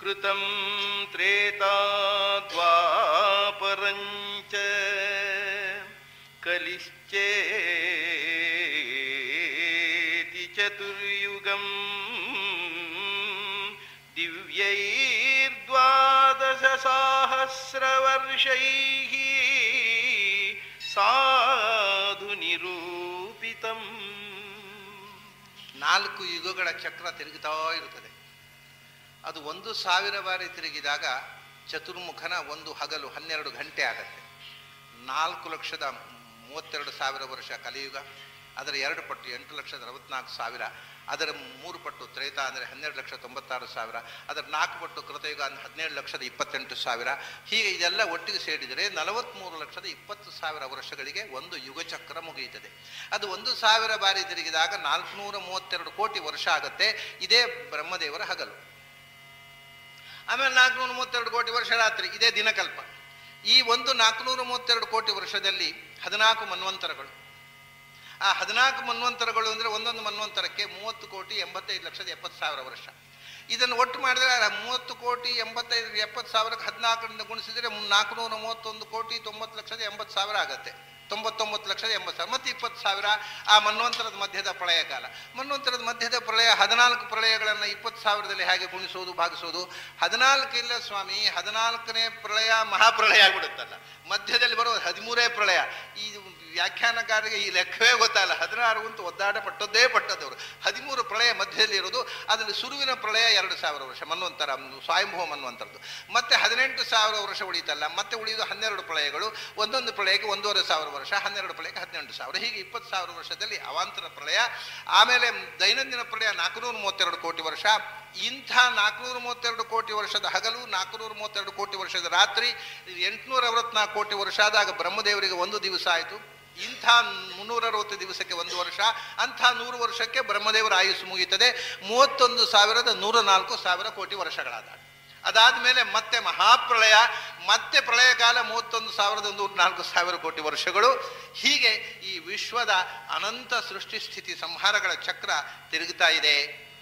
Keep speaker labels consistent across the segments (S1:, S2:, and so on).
S1: ಕೃತಂ ತ್ರೇತಾದ್ವಾಪರಂಚ ಕಲಿಶ್ಚೇತಿ ಚತುರ್ಯುಗಂ ದಿವ್ಯೈರ್ದ್ವಾದಶ ಸಹಸ್ರವರ್ಷೈಃ ಸಾಧು ನಿರೂಪಿತಂ
S2: ನಾಲ್ಕು ಯುಗಗಳ ಚಕ್ರ ತಿರುಗುತ್ತಾ ಇರುತ್ತದೆ ಅದು ಒಂದು ಸಾವಿರ ಬಾರಿ ತಿರುಗಿದಾಗ ಚತುರ್ಮುಖನ ಒಂದು ಹಗಲು ಹನ್ನೆರಡು ಗಂಟೆ ಆಗತ್ತೆ ನಾಲ್ಕು ಲಕ್ಷದ ಮೂವತ್ತೆರಡು ಸಾವಿರ ವರ್ಷ ಕಲಿಯುಗ ಅದರ ಎರಡು ಪಟ್ಟು ಎಂಟು ಲಕ್ಷದ ಅರವತ್ನಾಲ್ಕು ಸಾವಿರ ಅದರ ಮೂರು ಪಟ್ಟು ತ್ರೇತ ಅಂದರೆ ಹನ್ನೆರಡು ಲಕ್ಷ ತೊಂಬತ್ತಾರು ಸಾವಿರ ಅದರ ನಾಲ್ಕು ಪಟ್ಟು ಕೃತಯುಗ ಅಂದರೆ ಹದಿನೇಳು ಲಕ್ಷದ ಇಪ್ಪತ್ತೆಂಟು ಸಾವಿರ ಹೀಗೆ ಇದೆಲ್ಲ ಒಟ್ಟಿಗೆ ಸೇರಿದರೆ ನಲವತ್ತ್ಮೂರು ಲಕ್ಷದ ಇಪ್ಪತ್ತು ಸಾವಿರ ವರ್ಷಗಳಿಗೆ ಒಂದು ಯುಗಚಕ್ರ ಮುಗಿಯುತ್ತದೆ ಅದು ಒಂದು ಸಾವಿರ ಬಾರಿ ತಿರುಗಿದಾಗ ನಾಲ್ಕುನೂರ ಮೂವತ್ತೆರಡು ಕೋಟಿ ವರ್ಷ ಆಗತ್ತೆ ಇದೇ ಬ್ರಹ್ಮದೇವರ ಹಗಲು ಆಮೇಲೆ ನಾಲ್ಕುನೂರ ಮೂವತ್ತೆರಡು ಕೋಟಿ ವರ್ಷ ರಾತ್ರಿ ಇದೇ ದಿನಕಲ್ಪ ಈ ಒಂದು ನಾಲ್ಕುನೂರ ಮೂವತ್ತೆರಡು ಕೋಟಿ ವರ್ಷದಲ್ಲಿ ಹದಿನಾಲ್ಕು ಮನ್ವಂತರಗಳು ಆ ಹದಿನಾಲ್ಕು ಮನ್ವಂತರಗಳು ಅಂದರೆ ಒಂದೊಂದು ಮನ್ವಂತರಕ್ಕೆ ಮೂವತ್ತು ಕೋಟಿ ಎಂಬತ್ತೈದು ಲಕ್ಷದ ಎಪ್ಪತ್ತು ಸಾವಿರ ವರ್ಷ ಇದನ್ನು ಒಟ್ಟು ಮಾಡಿದರೆ ಆ ಮೂವತ್ತು ಕೋಟಿ ಎಂಬತ್ತೈದು ಎಪ್ಪತ್ತು ಸಾವಿರಕ್ಕೆ ಹದಿನಾಲ್ಕರಿಂದ ಗುಣಿಸಿದರೆ ನಾಲ್ಕುನೂರ ಮೂವತ್ತೊಂದು ಕೋಟಿ ತೊಂಬತ್ತು ಲಕ್ಷದ ಎಂಬತ್ತು ಸಾವಿರ ಆಗುತ್ತೆ ತೊಂಬತ್ತೊಂಬತ್ತು ಲಕ್ಷದ ಎಂಬತ್ತು ಸಾವಿರ ಮತ್ತು ಇಪ್ಪತ್ತು ಸಾವಿರ ಆ ಮನ್ವಂತರದ ಮಧ್ಯದ ಪ್ರಳಯ ಕಾಲ ಮನ್ವಂತರದ ಮಧ್ಯದ ಪ್ರಳಯ ಹದಿನಾಲ್ಕು ಪ್ರಳಯಗಳನ್ನು ಇಪ್ಪತ್ತು ಸಾವಿರದಲ್ಲಿ ಹೇಗೆ ಗುಣಿಸೋದು ಭಾಗಿಸೋದು ಹದಿನಾಲ್ಕು ಇಲ್ಲ ಸ್ವಾಮಿ ಹದಿನಾಲ್ಕನೇ ಪ್ರಳಯ ಮಹಾಪ್ರಳಯ ಆಗ್ಬಿಡುತ್ತಲ್ಲ ಮಧ್ಯದಲ್ಲಿ ಬರೋ ಹದಿಮೂರೇ ಪ್ರಳಯ ಈ ವ್ಯಾಖ್ಯಾನಕಾರರಿಗೆ ಈ ಲೆಕ್ಕವೇ ಗೊತ್ತಲ್ಲ ಹದಿನಾರು ಅಂತ ಒದ್ದಾಟ ಪಟ್ಟದ್ದೇ ಪಟ್ಟದವರು ಹದಿಮೂರು ಪ್ರಳಯ ಮಧ್ಯದಲ್ಲಿ ಇರೋದು ಅದರಲ್ಲಿ ಸುರುವಿನ ಪ್ರಳಯ ಎರಡು ಸಾವಿರ ವರ್ಷ ಮನ್ವಂತರ ಸ್ವಯಂಭವ ಮನ್ವಂತರದ್ದು ಮತ್ತೆ ಹದಿನೆಂಟು ಸಾವಿರ ವರ್ಷ ಉಳಿತಲ್ಲ ಮತ್ತೆ ಉಳಿಯೋದು ಹನ್ನೆರಡು ಪ್ರಳಯಗಳು ಒಂದೊಂದು ಪ್ರಳಯಕ್ಕೆ ಒಂದೂವರೆ ಸಾವಿರ ವರ್ಷ ಹನ್ನೆರಡು ಪ್ರಳಯಕ್ಕೆ ಹದಿನೆಂಟು ಸಾವಿರ ಹೀಗೆ ಇಪ್ಪತ್ತು ಸಾವಿರ ವರ್ಷದಲ್ಲಿ ಅವಾಂತರ ಪ್ರಳಯ ಆಮೇಲೆ ದೈನಂದಿನ ಪ್ರಳಯ ನಾಲ್ಕುನೂರ ಮೂವತ್ತೆರಡು ಕೋಟಿ ವರ್ಷ ಇಂಥ ನಾಲ್ಕುನೂರ ಮೂವತ್ತೆರಡು ಕೋಟಿ ವರ್ಷದ ಹಗಲು ನಾಲ್ಕುನೂರ ಮೂವತ್ತೆರಡು ಕೋಟಿ ವರ್ಷದ ರಾತ್ರಿ ಎಂಟುನೂರ ಅರವತ್ನಾಲ್ಕು ಕೋಟಿ ವರ್ಷ ಆದಾಗ ಬ್ರಹ್ಮದೇವರಿಗೆ ಒಂದು ದಿವಸ ಆಯಿತು ಇಂಥ ಮುನ್ನೂರ ಅರವತ್ತು ದಿವಸಕ್ಕೆ ಒಂದು ವರ್ಷ ಅಂಥ ನೂರು ವರ್ಷಕ್ಕೆ ಬ್ರಹ್ಮದೇವರ ಆಯುಸ್ಸು ಮುಗಿಯುತ್ತದೆ ಮೂವತ್ತೊಂದು ಸಾವಿರದ ನೂರ ನಾಲ್ಕು ಸಾವಿರ ಕೋಟಿ ವರ್ಷಗಳಾದಾಗ ಅದಾದ ಮೇಲೆ ಮತ್ತೆ ಮಹಾಪ್ರಳಯ ಮತ್ತೆ ಪ್ರಳಯ ಕಾಲ ಮೂವತ್ತೊಂದು ಸಾವಿರದ ನೂರ ನಾಲ್ಕು ಸಾವಿರ ಕೋಟಿ ವರ್ಷಗಳು ಹೀಗೆ ಈ ವಿಶ್ವದ ಅನಂತ ಸೃಷ್ಟಿ ಸ್ಥಿತಿ ಸಂಹಾರಗಳ ಚಕ್ರ ತಿರುಗುತ್ತಾ ಇದೆ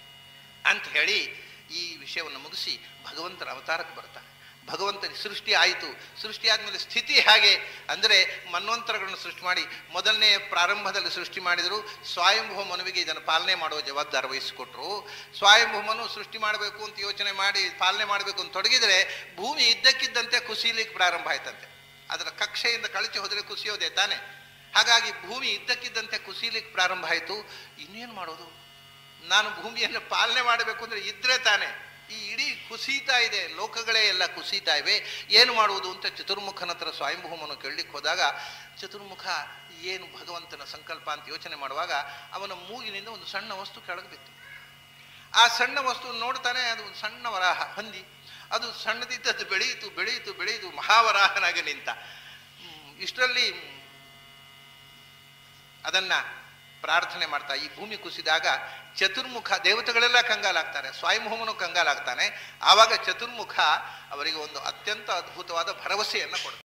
S2: ಅಂತ ಹೇಳಿ ಈ ವಿಷಯವನ್ನು ಮುಗಿಸಿ ಭಗವಂತನ ಅವತಾರಕ್ಕೆ ಬರ್ತಾನೆ ಭಗವಂತನ ಸೃಷ್ಟಿ ಆಯಿತು ಸೃಷ್ಟಿ ಆದಮೇಲೆ ಸ್ಥಿತಿ ಹೇಗೆ ಅಂದರೆ ಮನ್ವಂತರಗಳನ್ನು ಸೃಷ್ಟಿ ಮಾಡಿ ಮೊದಲನೇ ಪ್ರಾರಂಭದಲ್ಲಿ ಸೃಷ್ಟಿ ಮಾಡಿದರು ಸ್ವಯಂಭೂ ಮನುವಿಗೆ ಇದನ್ನು ಪಾಲನೆ ಮಾಡುವ ಜವಾಬ್ದಾರಿ ವಹಿಸಿಕೊಟ್ರು ಸ್ವಯಂಭೂ ಮನು ಸೃಷ್ಟಿ ಮಾಡಬೇಕು ಅಂತ ಯೋಚನೆ ಮಾಡಿ ಪಾಲನೆ ಮಾಡಬೇಕು ಅಂತ ತೊಡಗಿದರೆ ಭೂಮಿ ಇದ್ದಕ್ಕಿದ್ದಂತೆ ಕುಸಿಲಿಕ್ಕೆ ಪ್ರಾರಂಭ ಆಯ್ತಂತೆ ಅದರ ಕಕ್ಷೆಯಿಂದ ಕಳಚಿ ಹೋದರೆ ಕುಸಿಯೋದೇ ತಾನೆ ಹಾಗಾಗಿ ಭೂಮಿ ಇದ್ದಕ್ಕಿದ್ದಂತೆ ಕುಸಿಲಿಕ್ಕೆ ಪ್ರಾರಂಭ ಆಯಿತು ಇನ್ನೇನು ಮಾಡೋದು ನಾನು ಭೂಮಿಯನ್ನು ಪಾಲನೆ ಮಾಡಬೇಕು ಅಂದರೆ ಇದ್ರೆ ತಾನೆ ಈ ಇಡೀ ಕುಸಿತಾ ಇದೆ ಲೋಕಗಳೇ ಎಲ್ಲ ಕುಸಿತಾ ಇವೆ ಏನು ಮಾಡುವುದು ಅಂತ ಚತುರ್ಮುಖನ ಹತ್ರ ಸ್ವಯಂಭೂಮನು ಕೇಳಲಿಕ್ಕೆ ಹೋದಾಗ ಚತುರ್ಮುಖ ಏನು ಭಗವಂತನ ಸಂಕಲ್ಪ ಅಂತ ಯೋಚನೆ ಮಾಡುವಾಗ ಅವನ ಮೂಗಿನಿಂದ ಒಂದು ಸಣ್ಣ ವಸ್ತು ಕೆಳಗೆ ಬಿತ್ತು ಆ ಸಣ್ಣ ವಸ್ತು ನೋಡ್ತಾನೆ ಅದು ಒಂದು ಸಣ್ಣ ವರಾಹ ಹಂದಿ ಅದು ಸಣ್ಣದಿದ್ದದ್ದು ಬೆಳೆಯಿತು ಬೆಳೆಯಿತು ಬೆಳೆಯಿತು ಮಹಾವರಾಹನಾಗಿ ನಿಂತ ಹ್ಮ್, ಇಷ್ಟರಲ್ಲಿ ಅದನ್ನ ಪ್ರಾರ್ಥನೆ ಮಾಡ್ತಾ ಈ ಭೂಮಿ ಕುಸಿದಾಗ ಚತುರ್ಮುಖ ದೇವತೆಗಳೆಲ್ಲ ಕಂಗಾಲಾಗ್ತಾರೆ ಸ್ವಯಂಭೂಮನು ಕಂಗಾಲಾಗ್ತಾನೆ ಆವಾಗ ಚತುರ್ಮುಖ ಅವರಿಗೆ ಒಂದು ಅತ್ಯಂತ ಅದ್ಭುತವಾದ ಭರವಸೆಯನ್ನು ಕೊಡ್ತಾನೆ